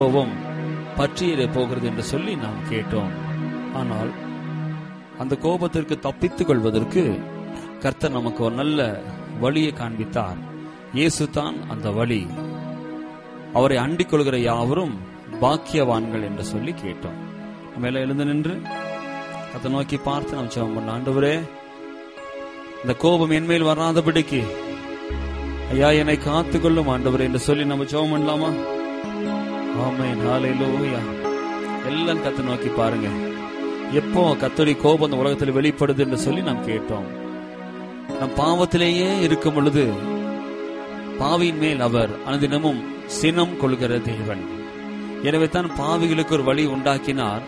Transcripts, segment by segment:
கோபம் பற்றியிட போகிறது என்று சொல்லி நாம் கேட்டோம் ஆனால் அந்த கோபத்திற்கு தப்பித்துக் கொள்வதற்கு கர்த்தர் நமக்கு ஒரு நல்ல வழியை காண்பித்தார் இயேசு தான் அந்த வழி அவரை அண்டிக் கொள்கிற யாவரும் பாக்கியவான்கள் என்று சொல்லி கேட்டோம் மேல எழுந்து நின்று அதை நோக்கி பார்த்து நாம் ஜெபம் பண்ண ஆண்டவரே இந்த கோபம் என் மேல் வராதபடிக்கு ஐயா என்னை காத்துக்கொள்ளும் ஆண்டவரே என்று சொல்லி நம்ம ஜெபம் பண்ணலாமா ஆமென் ஹalleluya எல்லாம் கத்தை நோக்கி பாருங்க எப்போ கத்தோடி கோபம் இந்த உலகத்தில் வெளிப்படுது என்று சொல்லி நாம் கேட்டோம் நம் பாவத்திலேயே இருக்கும் பொழுது பாவியின் மேல் அவர் அனுதினமும் சினம் கொள்கிற தேவன் எனவே தான் பாவிகளுக்கு ஒரு வழி உண்டாக்கினார்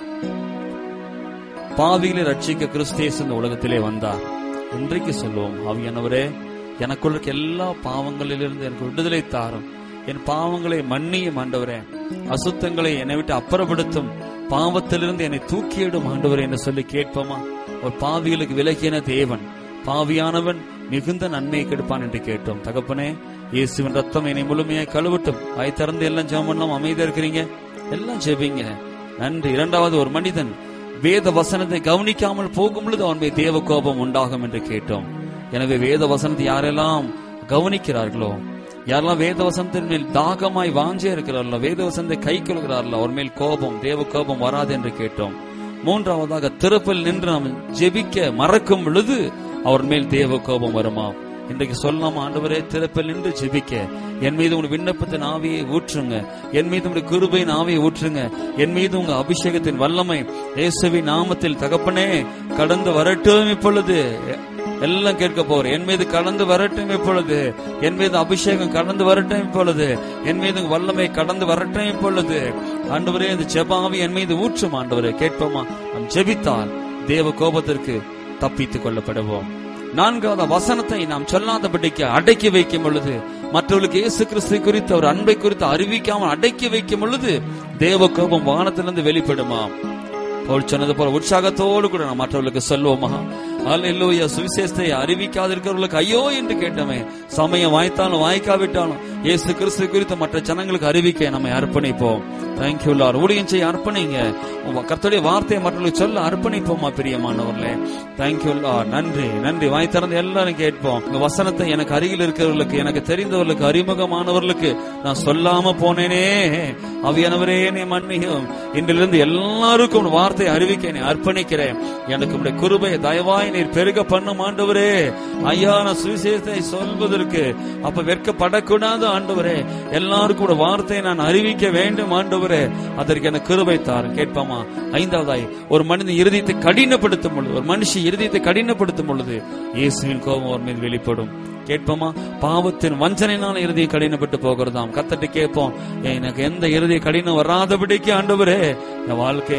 பாவிகளை ரட்சிக்க கிறிஸ்தேஸ் இந்த உலகத்திலே வந்தார் இன்றைக்கு சொல்லுவோம் ஆவியானவரே எனக்குள்ள இருக்க எல்லா பாவங்களிலிருந்து எனக்கு விடுதலை தாரும் என் பாவங்களை மன்னியும் ஆண்டவரே அசுத்தங்களை என்னை விட்டு அப்புறப்படுத்தும் பாவத்திலிருந்து என்னை தூக்கியிடும் ஆண்டவரே என்று சொல்லி கேட்போமா ஒரு பாவிகளுக்கு விலகின தேவன் பாவியானவன் மிகுந்த நன்மையை கெடுப்பான் என்று கேட்டோம் தகப்பனே இயேசுவின் ரத்தம் என்னை முழுமையாய் கழுவட்டும் வாய் திறந்து எல்லாம் ஜெபம் பண்ணலாம் அமைதியா இருக்கிறீங்க எல்லாம் ஜெபிங்க நன்றி இரண்டாவது ஒரு மனிதன் வேத வசனத்தை கவனிக்காமல் போகும் பொழுது அவன் மேல் தேவ கோபம் உண்டாகும் என்று கேட்டோம் எனவே வேத வசனத்தை யாரெல்லாம் கவனிக்கிறார்களோ யாரெல்லாம் வேத வசனத்தின் மேல் தாகமாய் வாஞ்சே இருக்கிறார்களோ வேத வசனத்தை கை கொள்கிறார்களோ அவர் மேல் கோபம் தேவ கோபம் வராது என்று கேட்டோம் மூன்றாவதாக திறப்பில் நின்று நாம் ஜெபிக்க மறக்கும் பொழுது அவர் மேல் தேவ கோபம் வருமா இன்றைக்கு சொல்லலாம் ஆண்டவரே திறப்பில் நின்று ஜெபிக்க என் மீது உங்க விண்ணப்பத்தின் ஆவியை ஊற்றுங்க என் மீது உங்க கிருபையின் ஆவியை ஊற்றுங்க என் மீது உங்க அபிஷேகத்தின் வல்லமை இயேசுவின் நாமத்தில் தகப்பனே கடந்து வரட்டும் இப்பொழுது எல்லாம் கேட்க போறேன் என் மீது கடந்து வரட்டும் இப்பொழுது என் மீது அபிஷேகம் கடந்து வரட்டும் இப்பொழுது என் மீது உங்க வல்லமை கடந்து வரட்டும் இப்பொழுது ஆண்டவரே இந்த ஜெபாவி என் மீது ஊற்றும் ஆண்டவரே கேட்போமா நாம் ஜெபித்தால் தேவ கோபத்திற்கு தப்பித்துக் கொள்ளப்படுவோம் நான்காவது வசனத்தை நாம் சொல்லாதபடிக்கு அடக்கி வைக்கும் பொழுது மற்றவர்களுக்கு இயேசு கிறிஸ்து குறித்து அவர் அன்பை குறித்து அறிவிக்காமல் அடக்கி வைக்கும் பொழுது தேவ கோபம் வானத்திலிருந்து வெளிப்படுமா போல் சொன்னது போல உற்சாகத்தோடு கூட நாம் மற்றவர்களுக்கு சொல்லுவோமா அல்லேலூயா சுவிசேஷத்தை அறிவிக்காதிருக்கிறவர்களுக்கு ஐயோ என்று கேட்டோமே சமயம் வாய்த்தாலும் வாய்க்காவிட்டாலும் இயேசு கிறிஸ்து குறித்து மற்ற ஜனங்களுக்கு அறிவிக்க நம்மை அர்ப்பணிப்போம் தேங்க்யூ லார் ஊழியம் செய்ய அர்ப்பணிங்க உங்க கர்த்தருடைய வார்த்தையை மற்றவர்களுக்கு சொல்ல அர்ப்பணிப்போமா பிரியமானவர்களே தேங்க்யூ லார் நன்றி நன்றி வாய் திறந்து எல்லாரும் கேட்போம் இந்த வசனத்தை எனக்கு அருகில் இருக்கிறவர்களுக்கு எனக்கு தெரிந்தவர்களுக்கு அறிமுகமானவர்களுக்கு நான் சொல்லாம போனேனே அவியானவரே என்னை மன்னியும் இன்றிலிருந்து எல்லாருக்கும் உன் வார்த்தையை அறிவிக்க என்னை அர்ப்பணிக்கிறேன் எனக்கு உடைய குருபை தயவாய் நீர் பெருக பண்ணும் ஆண்டவரே ஐயா நான் சுவிசேஷத்தை சொல்வதற்கு அப்ப வெட்கப்படக்கூடாது ஆண்டவரே எல்லாருக்கும் உடைய வார்த்தையை நான் அறிவிக்க வேண்டும் ஆண்டவரே அதற்கு எனக்கு கிருபை தாரும் கேட்பாமா ஐந்தாவதாய் ஒரு மனிதன் இருதயத்தை கடினப்படுத்தும் பொழுது ஒரு மனுஷி இருதயத்தை கடினப்படுத்தும் பொழுது இயேசுவின் கோபம் அவர் மீது வெளிப்படும் கேட்போமா பாவத்தின் வஞ்சனையினால இருதயம் கடினப்பட்டு போகிறதாம் கத்தட்டு கேட்போம் எனக்கு எந்த இருதய கடினம் வராதபடிக்கு ஆண்டவரே என் வாழ்க்கை